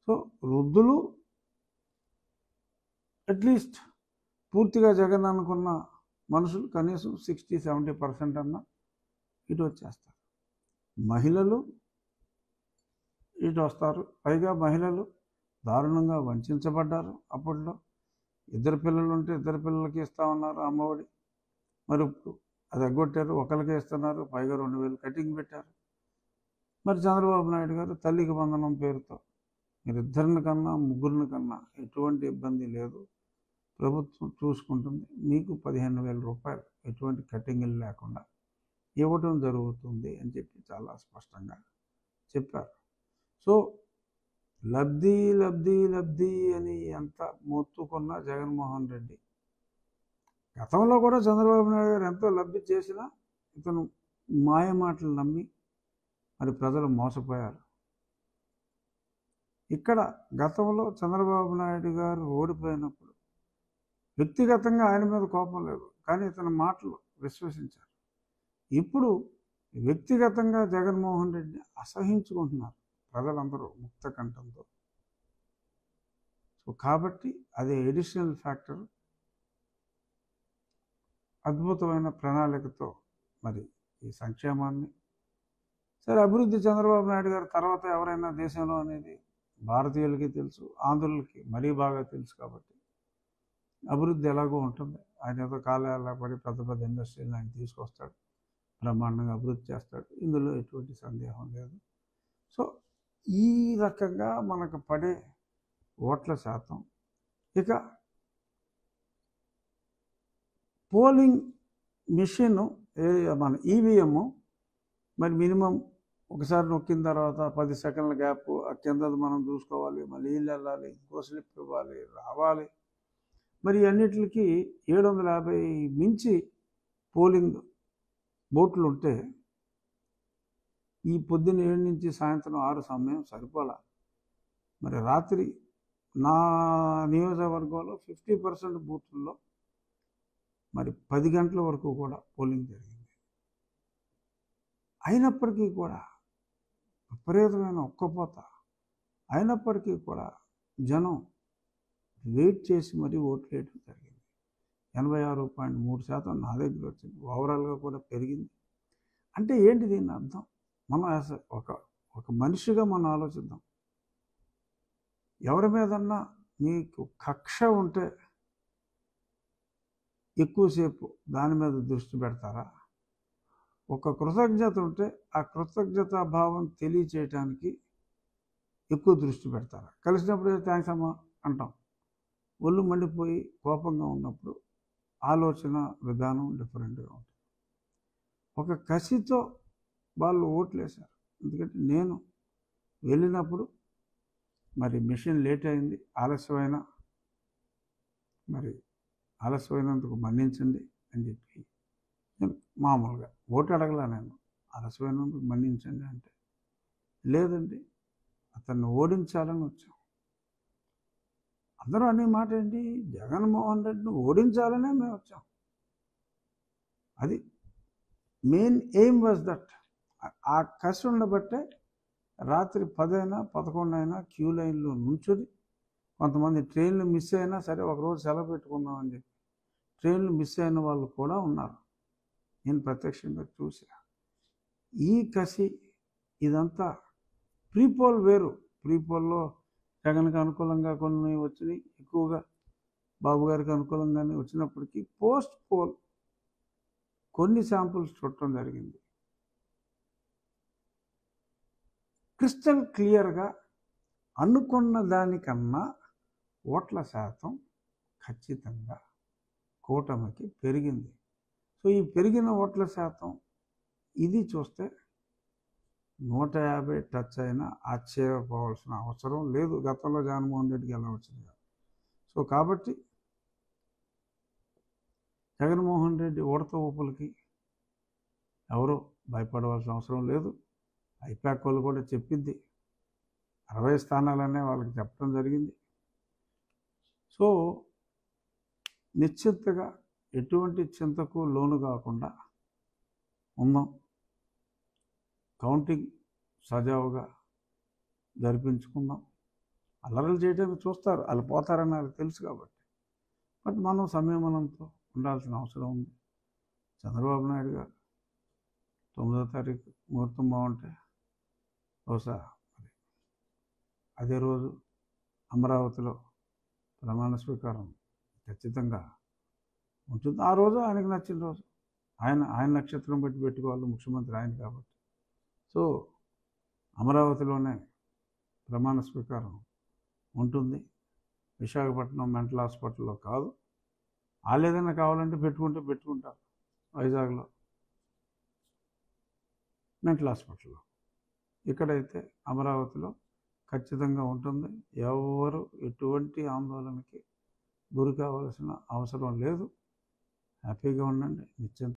so వృద్ధులు at least పూర్తిగా జగన్ అనుకున్న మనుషులు కనీసం సిక్స్టీ సెవెంటీ పర్సెంట్ అన్న ఇటు వచ్చేస్తారు మహిళలు ఇటు వస్తారు పైగా మహిళలు దారుణంగా వంచబడ్డారు అప్పట్లో ఇద్దరు పిల్లలు ఉంటే ఇద్దరు పిల్లలకి ఇస్తా ఉన్నారు అమ్మఒడి మరి ఇప్పుడు అది ఎగ్గొట్టారు ఒకరికే ఇస్తున్నారు పైగా రెండు వేలు కటింగ్ పెట్టారు మరి చంద్రబాబు నాయుడు గారు తల్లికి వందనం పేరుతో మీరు ఇద్దరిని కన్నా ముగ్గురిని కన్నా ఎటువంటి ఇబ్బంది లేదు ప్రభుత్వం చూసుకుంటుంది మీకు పదిహేను వేల రూపాయలు ఎటువంటి కటింగ్లు లేకుండా ఇవ్వడం జరుగుతుంది అని చెప్పి చాలా స్పష్టంగా చెప్పారు సో లబ్ధి లబ్ధి లబ్ధి అని ఎంత మొత్తుకున్న జగన్మోహన్ రెడ్డి గతంలో కూడా చంద్రబాబు నాయుడు గారు ఎంతో లబ్ధి చేసినా ఇతను మాయ మాటలు నమ్మి మరి ప్రజలు మోసపోయారు ఇక్కడ గతంలో చంద్రబాబు నాయుడు గారు ఓడిపోయినప్పుడు వ్యక్తిగతంగా ఆయన మీద కోపం లేదు కానీ ఇతని మాటలు విశ్వసించారు ఇప్పుడు వ్యక్తిగతంగా జగన్మోహన్ రెడ్డిని అసహించుకుంటున్నారు ప్రజలందరూ ముక్త కంఠంతో సో కాబట్టి అది ఎడిషనల్ ఫ్యాక్టర్ అద్భుతమైన ప్రణాళికతో మరి ఈ సంక్షేమాన్ని సరే అభివృద్ధి చంద్రబాబు నాయుడు గారు తర్వాత ఎవరైనా దేశంలో అనేది భారతీయులకి తెలుసు ఆంధ్రులకి మరీ బాగా తెలుసు కాబట్టి అభివృద్ధి ఎలాగో ఉంటుంది ఆయన ఏదో కాలాల పడి పెద్ద పెద్ద ఇండస్ట్రీలు ఆయన తీసుకొస్తాడు బ్రహ్మాండంగా అభివృద్ధి చేస్తాడు ఇందులో ఎటువంటి సందేహం లేదు సో ఈ రకంగా మనకు పడే ఓట్ల శాతం ఇక పోలింగ్ మిషన్ మన ఈవీఎం మరి మినిమం ఒకసారి నొక్కిన తర్వాత పది సెకండ్ల గ్యాప్ ఆ కిందది మనం చూసుకోవాలి మళ్ళీ వీళ్ళు వెళ్ళాలి ఇంకో స్లిప్ ఇవ్వాలి రావాలి మరి అన్నిటికి ఏడు వందల యాభై మించి పోలింగ్ బోట్లు ఉంటే ఈ పొద్దున్న ఏడు నుంచి సాయంత్రం ఆరు సమయం సరిపోలా మరి రాత్రి నా నియోజకవర్గంలో ఫిఫ్టీ పర్సెంట్ బూత్ల్లో మరి పది గంటల వరకు కూడా పోలింగ్ జరిగింది అయినప్పటికీ కూడా విపరీతమైన ఒక్కపోత అయినప్పటికీ కూడా జనం వెయిట్ చేసి మరీ ఓట్లు వేయడం జరిగింది ఎనభై ఆరు పాయింట్ మూడు శాతం నా దగ్గర వచ్చింది ఓవరాల్గా కూడా పెరిగింది అంటే ఏంటి దీని అర్థం మనం యాజ్ ఒక ఒక మనిషిగా మనం ఆలోచిద్దాం ఎవరి మీదన్నా మీకు కక్ష ఉంటే ఎక్కువసేపు దాని మీద దృష్టి పెడతారా ఒక కృతజ్ఞత ఉంటే ఆ కృతజ్ఞత భావం తెలియచేయటానికి ఎక్కువ దృష్టి పెడతారా కలిసినప్పుడు థ్యాంక్స్ అమ్మా అంటాం ఒళ్ళు మండిపోయి కోపంగా ఉన్నప్పుడు ఆలోచన విధానం డిఫరెంట్గా ఉంటుంది ఒక కసితో వాళ్ళు ఓట్లు వేశారు ఎందుకంటే నేను వెళ్ళినప్పుడు మరి మిషన్ లేట్ అయింది ఆలస్యమైన మరి ఆలస్యమైనందుకు మన్నించండి అని చెప్పి నేను మామూలుగా ఓటు అడగలా నేను ఆలస్యమైనందుకు మన్నించండి అంటే లేదండి అతన్ని ఓడించాలని వచ్చాం అందరూ అనే మాట ఏంటి జగన్మోహన్ రెడ్డిని ఓడించాలనే మేము వచ్చాం అది మెయిన్ ఎయిమ్ వాజ్ దట్ ఆ కసి ఉండబట్టే రాత్రి పదైనా పదకొండు అయినా క్యూ లైన్లో నుంచుని కొంతమంది ట్రైన్లు మిస్ అయినా సరే ఒకరోజు సెలవు పెట్టుకుందాం అని చెప్పి ట్రైన్లు మిస్ అయిన వాళ్ళు కూడా ఉన్నారు నేను ప్రత్యక్షంగా చూసా ఈ కసి ఇదంతా ప్రీపోల్ వేరు ప్రీపోల్లో జగన్కి అనుకూలంగా కొన్ని వచ్చినాయి ఎక్కువగా బాబు గారికి అనుకూలంగానే వచ్చినప్పటికీ పోస్ట్ పోల్ కొన్ని శాంపుల్స్ చూడటం జరిగింది క్రిస్టల్ క్లియర్గా అనుకున్న దానికన్నా ఓట్ల శాతం ఖచ్చితంగా కూటమికి పెరిగింది సో ఈ పెరిగిన ఓట్ల శాతం ఇది చూస్తే నూట యాభై టచ్ అయినా ఆశ్చర్యపోవాల్సిన అవసరం లేదు గతంలో జగన్మోహన్ రెడ్డికి ఎలా వచ్చింది సో కాబట్టి జగన్మోహన్ రెడ్డి ఉడత ఊపులకి ఎవరు భయపడవలసిన అవసరం లేదు ఐపాక్ వాళ్ళు కూడా చెప్పింది అరవై స్థానాలనే వాళ్ళకి చెప్పడం జరిగింది సో నిశ్చింతగా ఎటువంటి చింతకు లోను కాకుండా ఉందాం కౌంటింగ్ సజావుగా జరిపించుకుందాం అల్లర్లు చేయడానికి చూస్తారు వాళ్ళు పోతారని వాళ్ళకి తెలుసు కాబట్టి బట్ మనం సంయమనంతో ఉండాల్సిన అవసరం ఉంది చంద్రబాబు నాయుడు గారు తొమ్మిదో తారీఖు ముహూర్తం బాగుంటే బహుశా మరి అదే రోజు అమరావతిలో ప్రమాణ స్వీకారం ఖచ్చితంగా ఉంటుంది ఆ రోజు ఆయనకు నచ్చిన రోజు ఆయన ఆయన నక్షత్రం బట్టి పెట్టుకోవాలి ముఖ్యమంత్రి ఆయన కాబట్టి సో అమరావతిలోనే ప్రమాణ స్వీకారం ఉంటుంది విశాఖపట్నం మెంటల్ హాస్పిటల్లో కాదు వాళ్ళు ఏదైనా కావాలంటే పెట్టుకుంటే పెట్టుకుంటారు వైజాగ్లో మెంటల్ హాస్పిటల్లో ఇక్కడైతే అమరావతిలో ఖచ్చితంగా ఉంటుంది ఎవరు ఎటువంటి ఆందోళనకి గురి కావాల్సిన అవసరం లేదు హ్యాపీగా ఉండండి నిశ్చింత